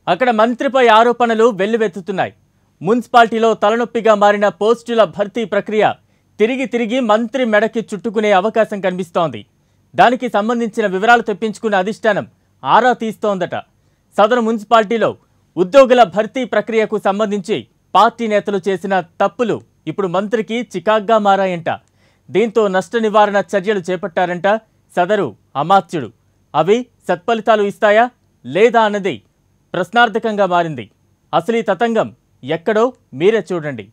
అక్కడ మంత్రిపై ఆరోపణలు వెల్లువెత్తుతున్నాయి మున్సిపాలిటీలో తలనొప్పిగా మారిన పోస్టుల భర్తీ ప్రక్రియ తిరిగి తిరిగి మంత్రి మెడకి చుట్టుకునే అవకాశం కనిపిస్తోంది దానికి సంబంధించిన వివరాలు తెప్పించుకున్న అధిష్టానం ఆరా తీస్తోందట సదరు మున్సిపాలిటీలో ఉద్యోగుల భర్తీ ప్రక్రియకు సంబంధించి పార్టీ నేతలు చేసిన తప్పులు ఇప్పుడు మంత్రికి చికాగ్గా మారాయంట దీంతో నష్ట నివారణ చర్యలు చేపట్టారంట సదరు అమాత్యుడు అవి సత్ఫలితాలు ఇస్తాయా లేదా అన్నది ప్రశ్నార్థకంగా మారింది అసలు ఈ తతంగం ఎక్కడో మీరే చూడండి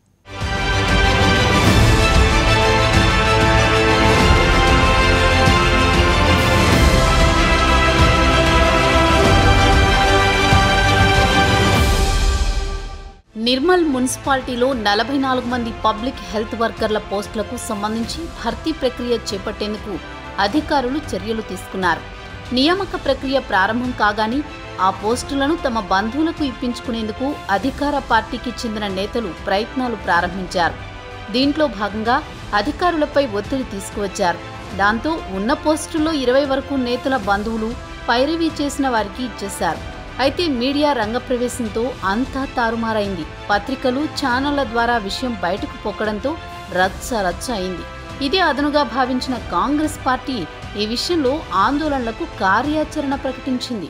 నిర్మల్ మున్సిపాలిటీలో నలభై నాలుగు మంది పబ్లిక్ హెల్త్ వర్కర్ల పోస్టులకు సంబంధించి భర్తీ ప్రక్రియ చేపట్టేందుకు అధికారులు చర్యలు తీసుకున్నారు నియామక ప్రక్రియ ప్రారంభం కాగానే ఆ పోస్టులను తమ బంధువులకు ఇప్పించుకునేందుకు అధికార పార్టీకి చెందిన నేతలు ప్రయత్నాలు ప్రారంభించారు దీంట్లో భాగంగా అధికారులపై ఒత్తిడి తీసుకువచ్చారు దాంతో ఉన్న పోస్టుల్లో ఇరవై వరకు నేతల బంధువులు పైరవీ చేసిన వారికి ఇచ్చేశారు అయితే మీడియా రంగప్రవేశంతో అంతా తారుమారైంది పత్రికలు ఛానళ్ల ద్వారా విషయం బయటకు పొక్కడంతో రచ్చ రచ్చ అయింది ఇదే అదనుగా భావించిన కాంగ్రెస్ పార్టీ ఈ విషయంలో ఆందోళనలకు కార్యాచరణ ప్రకటించింది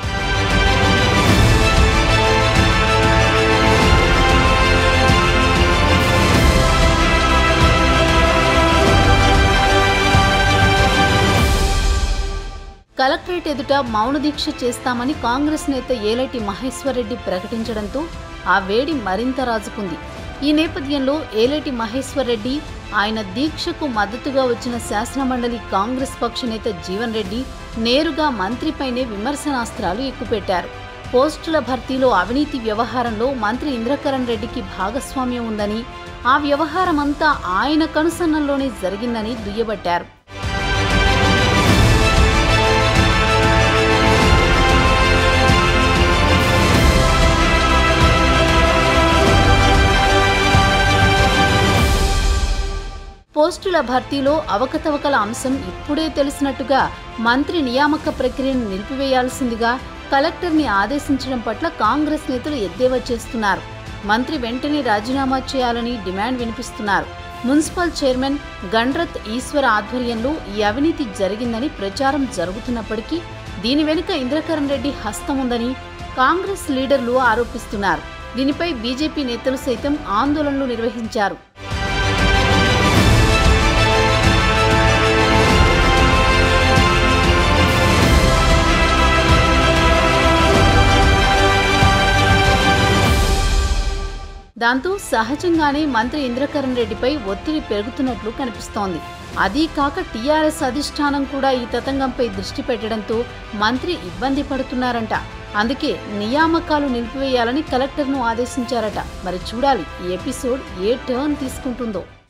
కలెక్టరేట్ ఎదుట మౌన దీక్ష చేస్తామని కాంగ్రెస్ నేత ఏలటి మహేశ్వర్ రెడ్డి ప్రకటించడంతో ఆ వేడి మరింత రాజుకుంది ఈ నేపథ్యంలో ఏలేటి మహేశ్వర్ రెడ్డి ఆయన దీక్షకు మద్దతుగా వచ్చిన శాసనమండలి కాంగ్రెస్ పక్ష నేత జీవన్ రెడ్డి నేరుగా మంత్రిపైనే విమర్శనాస్త్రాలు ఎక్కుపెట్టారు పోస్టుల భర్తీలో అవినీతి వ్యవహారంలో మంత్రి ఇంద్రకరణ్ రెడ్డికి భాగస్వామ్యం ఉందని ఆ వ్యవహారమంతా ఆయన కనుసన్నల్లోనే జరిగిందని దుయ్యబట్టారు పోస్టుల భర్తీలో అవకతవకల అంశం ఇప్పుడే తెలిసినట్టుగా మంత్రి నియామక ప్రక్రియను నిలిపివేయాల్సిందిగా కలెక్టర్ని ఆదేశించడం పట్ల కాంగ్రెస్ నేతలు ఎద్దేవా చేస్తున్నారు మంత్రి వెంటనే రాజీనామా చేయాలని డిమాండ్ వినిపిస్తున్నారు మున్సిపల్ చైర్మన్ గండ్రత్ ఈశ్వర్ ఆధ్వర్యంలో ఈ అవినీతి జరిగిందని ప్రచారం జరుగుతున్నప్పటికీ దీని వెనుక ఇంద్రకరణ్ రెడ్డి హస్తం ఉందని కాంగ్రెస్ లీడర్లు ఆరోపిస్తున్నారు దీనిపై బీజేపీ నేతలు సైతం ఆందోళనలు నిర్వహించారు దాంతో సహజంగానే మంత్రి ఇంద్రకరణ్ రెడ్డిపై ఒత్తిడి పెరుగుతున్నట్లు కనిపిస్తోంది అదీ కాక టీఆర్ఎస్ అధిష్టానం కూడా ఈ తతంగంపై దృష్టి పెట్టడంతో మంత్రి ఇబ్బంది పడుతున్నారంట అందుకే నియామకాలు నిలిపివేయాలని కలెక్టర్ను ఆదేశించారట మరి చూడాలి ఈ ఎపిసోడ్ ఏ టర్న్ తీసుకుంటుందో